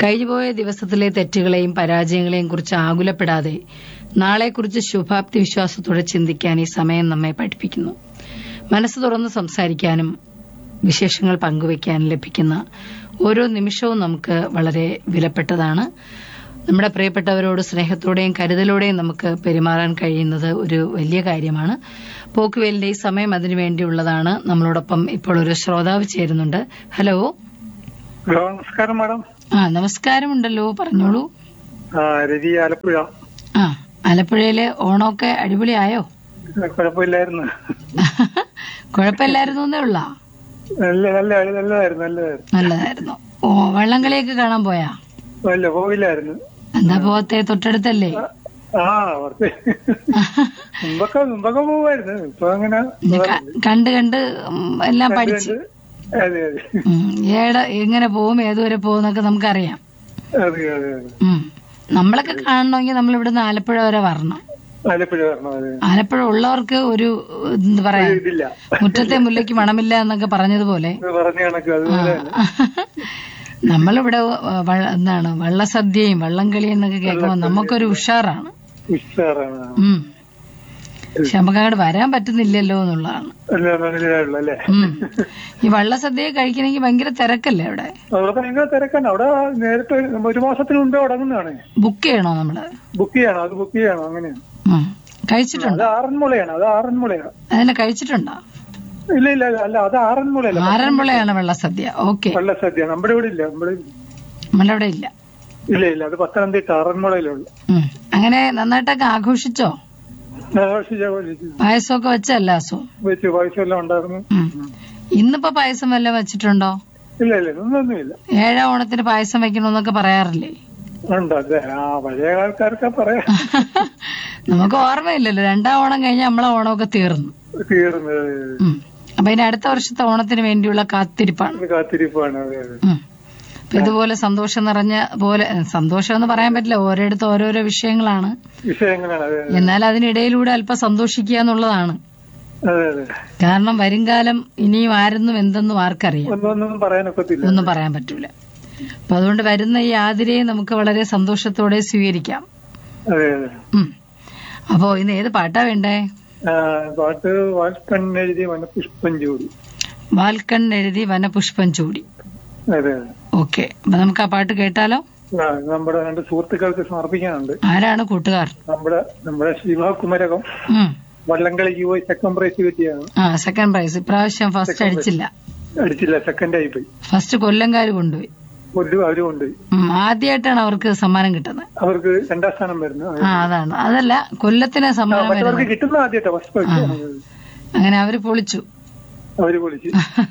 കഴിഞ്ഞുപോയ ദിവസത്തിലെ തെറ്റുകളെയും പരാജയങ്ങളെയും കുറിച്ച് ആകുലപ്പെടാതെ നാളെക്കുറിച്ച് ശുഭാപ്തി വിശ്വാസത്തോടെ ചിന്തിക്കാൻ ഈ സമയം നമ്മെ പഠിപ്പിക്കുന്നു മനസ്സ് തുറന്ന് സംസാരിക്കാനും വിശേഷങ്ങൾ പങ്കുവയ്ക്കാനും ലഭിക്കുന്ന ഓരോ നിമിഷവും നമുക്ക് വളരെ വിലപ്പെട്ടതാണ് നമ്മുടെ പ്രിയപ്പെട്ടവരോട് സ്നേഹത്തോടെയും കരുതലോടെയും നമുക്ക് പെരുമാറാൻ കഴിയുന്നത് ഒരു വലിയ കാര്യമാണ് പോക്കുവേലിന്റെ ഈ സമയം അതിനു വേണ്ടിയുള്ളതാണ് നമ്മളോടൊപ്പം ഇപ്പോൾ ഒരു ശ്രോതാവ് ചേരുന്നുണ്ട് ഹലോ ഹലോ നമസ്കാരം മാഡം ആ നമസ്കാരമുണ്ടല്ലോ പറഞ്ഞോളൂ ആ രവി ആലപ്പുഴ ആ ആലപ്പുഴയിലെ ഓണമൊക്കെ അടിപൊളിയായോ കുഴപ്പമില്ലായിരുന്നു കുഴപ്പമില്ലായിരുന്നു എന്നേ ഉള്ള നല്ല നല്ല നല്ലതായിരുന്നു നല്ലതായിരുന്നു നല്ലതായിരുന്നു ഓ വള്ളംകളിയൊക്കെ കാണാൻ പോയാ അല്ല പോയില്ലായിരുന്നു എന്താ പോകത്തെ തൊട്ടടുത്തല്ലേ ആ കുറച്ച് മുമ്പൊക്കെ മുമ്പൊക്കെ പോവായിരുന്നു ഇപ്പൊ അങ്ങനെ ഇനി ക- കണ്ട് കണ്ട് ഉം, എല്ലാം പഠിച്ച് അതെ അതെ ഉം, ഏട എങ്ങനെ പോകും ഏതുവരെ പോകുന്നൊക്കെ നമുക്കറിയാം അതെ അതെ അതെ ഉം. നമ്മളൊക്കെ കാണണമെങ്കിൽ നമ്മൾ ഇവിടുന്ന് ആലപ്പുഴ വരെ വരണം ആലപ്പുഴ വരണം അതെ ആലപ്പുഴ ഉള്ളവർക്ക് ഒരു എന്താ പറയാ ഇതില്ല മുറ്റത്തെ മുല്ലയ്ക്ക് മണമില്ല എന്നൊക്കെ പറഞ്ഞതുപോലെ ഇത് പറഞ്ഞ കണക്ക് അതുപോലെ നമ്മളിവിടെ വ- എന്താണ് വള്ളസദ്യയും വള്ളംകളി എന്നൊക്കെ കേൾക്കുമ്പോൾ നമുക്കൊരു ഉഷാറാണ് ഉഷാറാണ് ഉം പക്ഷെ നമുക്ക് അങ്ങോട്ട് വരാൻ പറ്റുന്നില്ലല്ലോ എന്നുള്ളതാണ് അല്ല മനസ്സിലായുള്ളൂ അല്ലേ ഉം. ഈ വള്ളസദ്യ കഴിക്കണമെങ്കിൽ ഭയങ്കര തിരക്കല്ലേ അവിടെ അവിടെ ഭയങ്കര തിരക്കാണ് അവിടെ നേരത്തെ ഒരു മാസത്തിന് മുമ്പേ തുടങ്ങുന്നതാണ് ബുക്ക് ചെയ്യണോ നമ്മള് ബുക്ക് ചെയ്യണം അത് ബുക്ക് ചെയ്യണം അങ്ങനെയാണ് ഉം. കഴിച്ചിട്ടുണ്ടോ അത് ആറന്മുളയാണ് അത് ആറന്മുളയാണ് അതിനെ കഴിച്ചിട്ടുണ്ടോ ഇല്ല ഇല്ല അല്ല അത് ആറന്മുളയല്ല ആറന്മുളയാണ് വെള്ളസദ്യ ഓക്കെ വെള്ള സദ്യ നമ്മുടെ ഇവിടെ ഇല്ല നമ്മുടെ നമ്മളവിടെ ഇല്ല ഇല്ല ഇല്ല അത് പത്തനംതിട്ട ആറന്മുളയിലുള്ളു ഉം. അങ്ങനെ നന്നായിട്ടൊക്കെ ആഘോഷിച്ചോ ആഘോഷിച്ച ആഘോഷിച്ചു പായസമൊക്കെ വെച്ചല്ല അസോ വെച്ച് പായസം എല്ലാം ഉണ്ടായിരുന്നു ഇന്നിപ്പോ പായസം വല്ലതും വെച്ചിട്ടുണ്ടോ ഇല്ല ഇല്ല ഒന്നൊന്നുമില്ല ഏഴാം ഓണത്തിന് പായസം വെക്കണമെന്നൊക്കെ പറയാറില്ലേ ഉണ്ട് അതെ ആ പഴയ ആൾക്കാർക്ക് പറയാം നമുക്ക് ഓർമ്മയില്ലല്ലോ രണ്ടാം ഓണം കഴിഞ്ഞ് നമ്മളെ ഓണമൊക്കെ തീർന്നു തീർന്നത് ഉം. അപ്പൊ ഇനി അടുത്ത വർഷത്തെ ഓണത്തിന് വേണ്ടിയുള്ള കാത്തിരിപ്പാണ് കാത്തിരിപ്പാണ് അതെ അതെ ഉം. അപ്പൊ ഇതുപോലെ സന്തോഷം നിറഞ്ഞ പോലെ സന്തോഷം എന്ന് പറയാൻ പറ്റില്ല ഓരോരുത്തർ ഓരോരോ വിഷയങ്ങളാണ് വിഷയങ്ങളാണ് അതെ എന്നാൽ അതിനിടയിലൂടെ അല്പം സന്തോഷിക്കുക എന്നുള്ളതാണ് അതെ അതെ കാരണം വരുംകാലം ഇനിയും ആരെന്നും എന്തെന്നും ആർക്കറിയാം ഒന്നൊന്നും പറയാനൊക്കത്തില്ല ഒന്നും പറയാൻ പറ്റൂല അപ്പൊ അതുകൊണ്ട് വരുന്ന ഈ ആതിരയെ നമുക്ക് വളരെ സന്തോഷത്തോടെ സ്വീകരിക്കാം അതെ അതെ ഉം. അപ്പോ ഇന്ന് ഏത് പാട്ടാ വേണ്ടേ ആ, പാട്ട് വാൽക്കണ്ണെഴുതി വനപുഷ്പം ചൂടി വാൽക്കൺ എഴുതി വനപുഷ്പം ചൂടി അതെ ഓക്കെ അപ്പൊ നമുക്ക് ആ പാട്ട് കേട്ടാലോ ആ, നമ്മുടെ രണ്ട് സുഹൃത്തുക്കൾക്ക് സമർപ്പിക്കാനുണ്ട് ആരാണ് കൂട്ടുകാർ നമ്മുടെ നമ്മുടെ ശിവ കുമരകം ഉം. വള്ളംകളിക്ക് പോയി സെക്കൻഡ് പ്രൈസ് കിട്ടിയാണ് ആ സെക്കൻഡ് പ്രൈസ് ഇപ്രാവശ്യം ഫസ്റ്റ് അടിച്ചില്ല അടിച്ചില്ല സെക്കൻഡ് ആയി പോയി ഫസ്റ്റ് കൊല്ലംകാര് കൊണ്ടുപോയി ഒരു അവരും ഉണ്ട് ഉം, ആദ്യമായിട്ടാണ് അവർക്ക് സമ്മാനം കിട്ടുന്നത് അവർക്ക് രണ്ടാം സ്ഥാനം വരുന്നു ആ അതാണ് അതല്ല കൊല്ലത്തിന് സമ്മാനം മറ്റവർക്ക് വരുന്നത് കിട്ടുന്ന ആദ്യമായിട്ടാ ഫസ്റ്റ് പ്രൈസ് അങ്ങനെ അവര് പൊളിച്ചു അവര് വിളിച്ച്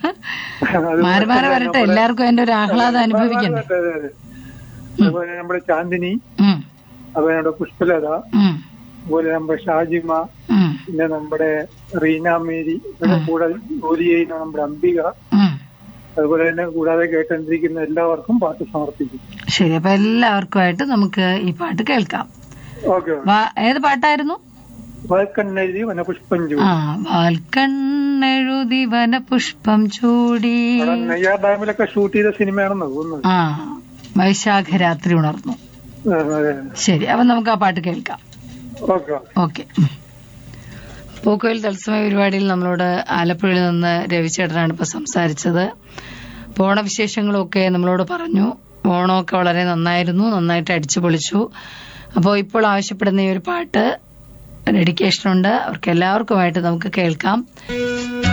മാറി മാറി വരട്ടെ എല്ലാവർക്കും അതിന്റെ ഒരു ആഹ്ലാദം അനുഭവിക്കണ്ടേ അതെ, അതെ, അതെ. അതുപോലെ നമ്മുടെ ചാന്ദിനി ഉം, അതുപോലെ നമ്മുടെ പുഷ്പലത ഉം, അതുപോലെ നമ്മുടെ ഷാജിമ ഉം, പിന്നെ നമ്മുടെ റീന മേരി ഇവിടെ കൂടെ ജോലി ചെയ്യുന്ന നമ്മുടെ അംബിക ഉം. അതുപോലെ തന്നെ കൂടാതെ കേട്ടോണ്ടിരിക്കുന്ന എല്ലാവർക്കും പാട്ട് സമർപ്പിക്കും ശരി അപ്പൊ എല്ലാവർക്കുമായിട്ട് നമുക്ക് ഈ പാട്ട് കേൾക്കാം ഓക്കെ വാ- ഏത് പാട്ടായിരുന്നു വാൽക്കണ്ണെഴുതി വനപുഷ്പം ചൂടി ആ വാൽക്കണ്ണെഴുതി വനപുഷ്പം ചൂടി അവിടെ നെയ്യാർ ഡാമിലൊക്കെ ഷൂട്ട് ചെയ്ത സിനിമയാണെന്ന് തോന്നുന്നത് ആ വൈശാഖ രാത്രി ഉണർന്നു ആ, അതെ ശരി അപ്പൊ നമുക്ക് ആ പാട്ട് കേൾക്കാം ഓക്കെ ഓക്കെ പൂക്കോയിൽ തത്സമയ പരിപാടിയിൽ നമ്മളോട് ആലപ്പുഴയിൽ നിന്ന് രവിചേട്ടനാണ് ഇപ്പൊ സംസാരിച്ചത് അപ്പൊ ഓണവിശേഷങ്ങളൊക്കെ നമ്മളോട് പറഞ്ഞു ഓണമൊക്കെ വളരെ നന്നായിരുന്നു നന്നായിട്ട് അടിച്ചു പൊളിച്ചു അപ്പോൾ ഇപ്പോൾ ആവശ്യപ്പെടുന്ന ഈ ഒരു പാട്ട് ഡെഡിക്കേഷൻ ഉണ്ട് അവർക്ക് എല്ലാവർക്കുമായിട്ട് നമുക്ക് കേൾക്കാം